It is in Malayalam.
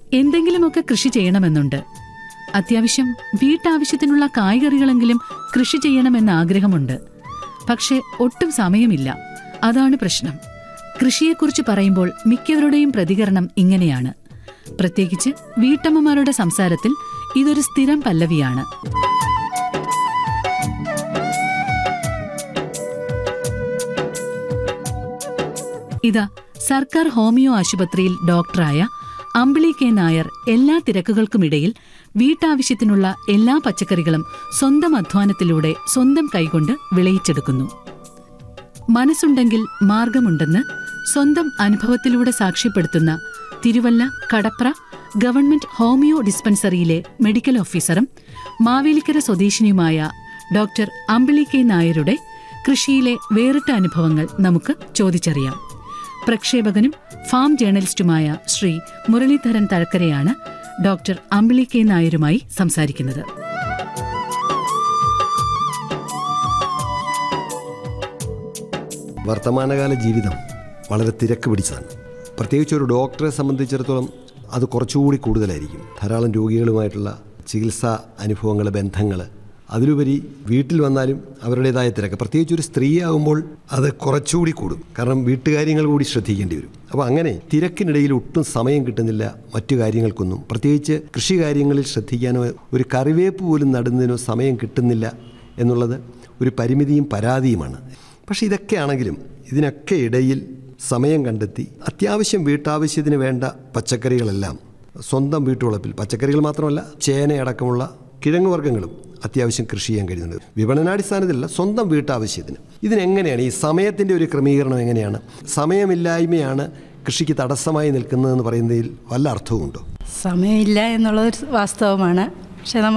എന്തെങ്കിലുമൊക്കെ കൃഷി ചെയ്യണമെന്നുണ്ട് അത്യാവശ്യം വീട്ടാവശ്യത്തിനുള്ള കായ്കറികളെങ്കിലും കൃഷി ചെയ്യണമെന്ന ആഗ്രഹമുണ്ട് പക്ഷെ ഒട്ടും സമയമില്ല അതാണ് പ്രശ്നം കൃഷിയെക്കുറിച്ച് പറയുമ്പോൾ മിക്കവരുടെയും പ്രതികരണം ഇങ്ങനെയാണ് പ്രത്യേകിച്ച് വീട്ടമ്മമാരുടെ സംസാരത്തിൽ ഇതൊരു സ്ഥിരം പല്ലവിയാണ് ഇതാ സർക്കാർ ഹോമിയോ ആശുപത്രിയിൽ ഡോക്ടറായ അമ്പിളി കെ നായർ എല്ലാ തിരക്കുകൾക്കുമിടയിൽ വീട്ടാവശ്യത്തിനുള്ള എല്ലാ പച്ചക്കറികളും സ്വന്തം അധ്വാനത്തിലൂടെ സ്വന്തം കൈകൊണ്ട് വിളയിച്ചെടുക്കുന്നു മനസ്സുണ്ടെങ്കിൽ മാർഗമുണ്ടെന്ന് സ്വന്തം അനുഭവത്തിലൂടെ സാക്ഷ്യപ്പെടുത്തുന്ന തിരുവല്ല കടപ്ര ഗവൺമെന്റ് ഹോമിയോ ഡിസ്പെൻസറിയിലെ മെഡിക്കൽ ഓഫീസറും മാവേലിക്കര സ്വദേശിനിയുമായ ഡോക്ടർ അമ്പിളി കെ നായരുടെ കൃഷിയിലെ വേറിട്ട അനുഭവങ്ങൾ നമുക്ക് ചോദിച്ചറിയാം പ്രക്ഷേപകനും ഫാം ജേർണലിസ്റ്റുമായ ശ്രീ മുരളീധരൻ തഴക്കരയാണ് ഡോക്ടർ അമ്പിളി കെ നായരുമായി സംസാരിക്കുന്നത് വർത്തമാനകാല ജീവിതം വളരെ തിരക്ക് പിടിച്ചതാണ് പ്രത്യേകിച്ച് ഒരു ഡോക്ടറെ സംബന്ധിച്ചിടത്തോളം അത് കുറച്ചുകൂടി കൂടുതലായിരിക്കും ധാരാളം രോഗികളുമായിട്ടുള്ള ചികിത്സാ അനുഭവങ്ങൾ ബന്ധങ്ങൾ അതിലുപരി വീട്ടിൽ വന്നാലും അവരുടേതായ തിരക്ക് പ്രത്യേകിച്ച് ഒരു സ്ത്രീയാകുമ്പോൾ അത് കുറച്ചുകൂടി കൂടും കാരണം വീട്ടുകാര്യങ്ങൾ കൂടി ശ്രദ്ധിക്കേണ്ടി വരും അപ്പോൾ അങ്ങനെ തിരക്കിനിടയിൽ ഒട്ടും സമയം കിട്ടുന്നില്ല മറ്റു കാര്യങ്ങൾക്കൊന്നും പ്രത്യേകിച്ച് കൃഷി കാര്യങ്ങളിൽ ശ്രദ്ധിക്കാനോ ഒരു കറിവേപ്പ് പോലും നടുന്നതിനോ സമയം കിട്ടുന്നില്ല എന്നുള്ളത് ഒരു പരിമിതിയും പരാതിയുമാണ് പക്ഷേ ഇതൊക്കെ ആണെങ്കിലും ഇതിനൊക്കെ ഇടയിൽ സമയം കണ്ടെത്തി അത്യാവശ്യം വീട്ടാവശ്യത്തിന് വേണ്ട പച്ചക്കറികളെല്ലാം സ്വന്തം വീട്ടുവളപ്പിൽ പച്ചക്കറികൾ മാത്രമല്ല ചേനയടക്കമുള്ള കിഴങ്ങ് വർഗ്ഗങ്ങളും അത്യാവശ്യം കൃഷി ചെയ്യാൻ കഴിയുന്നുണ്ട് വിപണനാടിസ്ഥാനത്തിലല്ല സ്വന്തം വീട്ടാവശ്യത്തിന് ഇതിനെങ്ങനെയാണ് ഈ സമയത്തിൻ്റെ ഒരു ക്രമീകരണം എങ്ങനെയാണ് സമയമില്ലായ്മയാണ് കൃഷിക്ക് തടസ്സമായി നിൽക്കുന്നതെന്ന് പറയുന്നതിൽ വല്ല അർത്ഥവുമുണ്ടോ സമയമില്ല എന്നുള്ളതൊരു വാസ്തവമാണ് പക്ഷെ നമുക്ക്